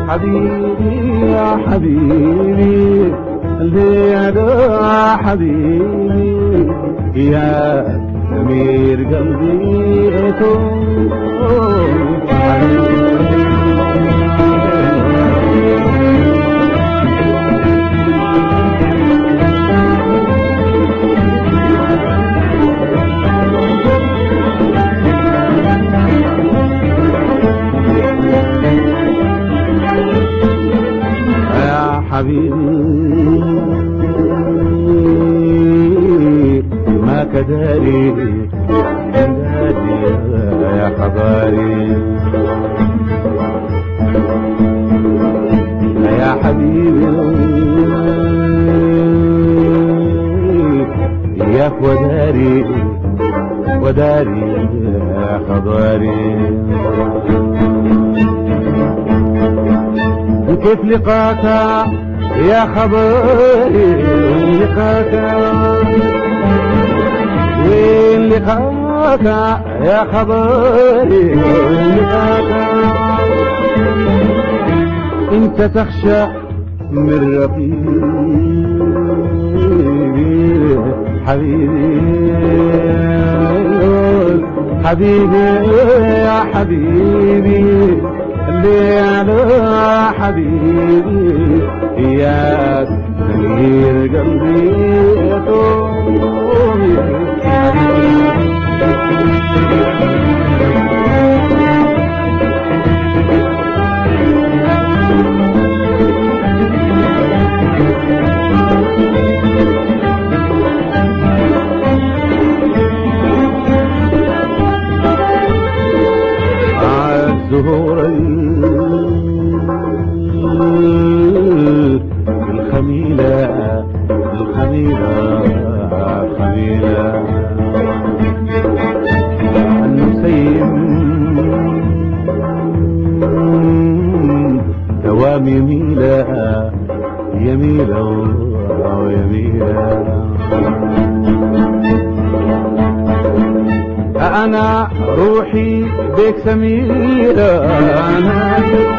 حبيبي يا حبيبي الليلة حبيبي يا أمير قلبي يا حبيبي ما كداري كداري يا حضاري يا حبيبي ياك وداري وداري يا حضاري وكيف لقاك يا خبري لقاك وين لقاك يا خبري لقاك انت تخشى من رقيبي حبيبي حبيبي يا حبيبي اللي على حبيبي يا سمير قلبي يا طوبي الزهور الخميلة الخميلة الخميلة النسيم دوام يميلة يميلة يميلة أنا روحي بك سميرة أنا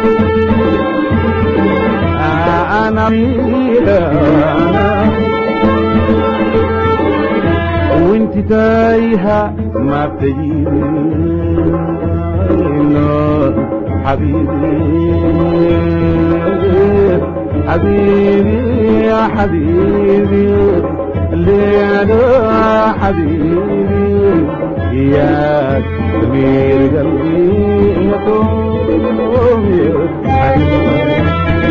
أنا ميرة أنا وانت تايهة ما بتجيبي حبيبي حبيبي يا حبيبي الليلة حبيبي يا سمير قلبي يا توم يا حبيبي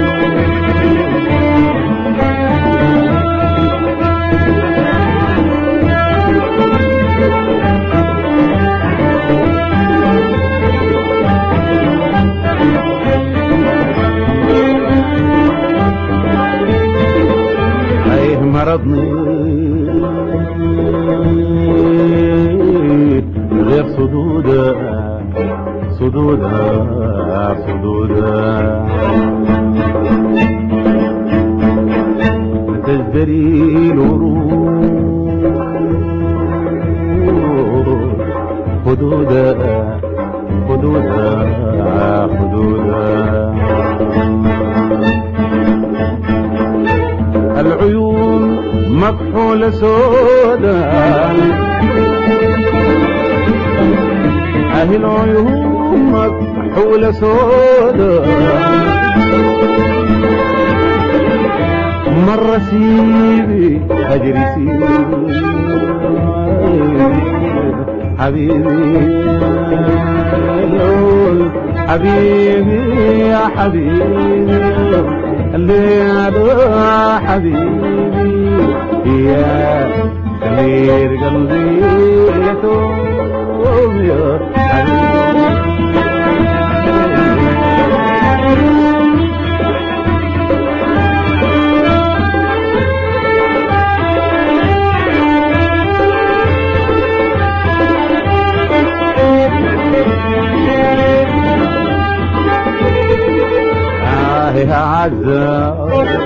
ايه مرضني غير صدودة صدودة صدودة تزدري الورود خدودة خدودة خدودة العيون مكحولة سودا أهي العيون مكحولة سودا مرة سيبي أجري سيبي حبيبي حبيبي يا حبيبي اللي على حبيبي يا سمير قلبي يا توم يا حبيبي آه يا عزة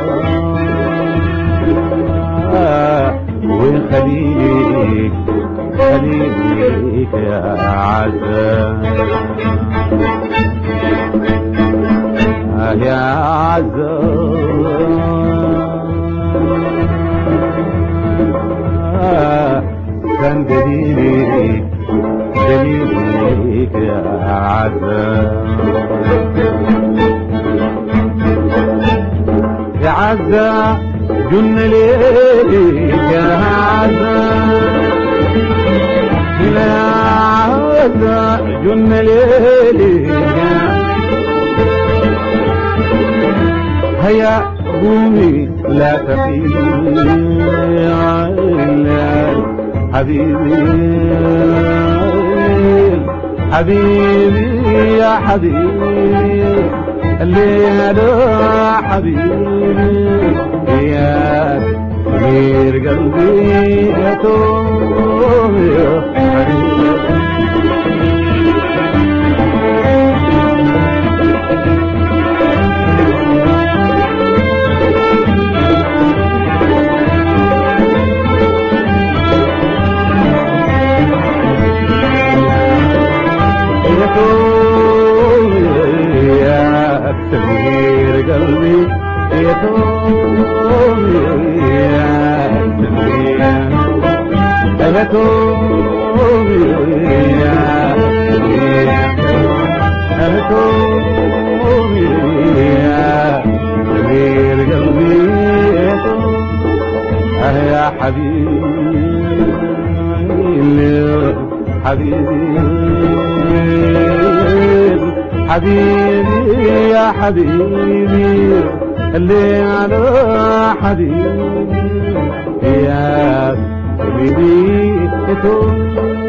آه وين خليك خليك يا عزة آه يا عزة كان دليلي دليلك يا عزة يا عزة جن ليلك يا عزة يا عزة جن ليلك هيا قومي لا تقيلي حبيبي حبيبي يا حبيبي الليل حبيبي يا أمير قلبي يا توم يا حبيبي يا توم يا تغيير قلبي يا توم يا تغيير يا توم يا تغيير يا توم يا تغيير قلبي يا توم آه يا حبيبي حبيبي حبيبي يا حبيبي اللي على حبيبي يا حبيبي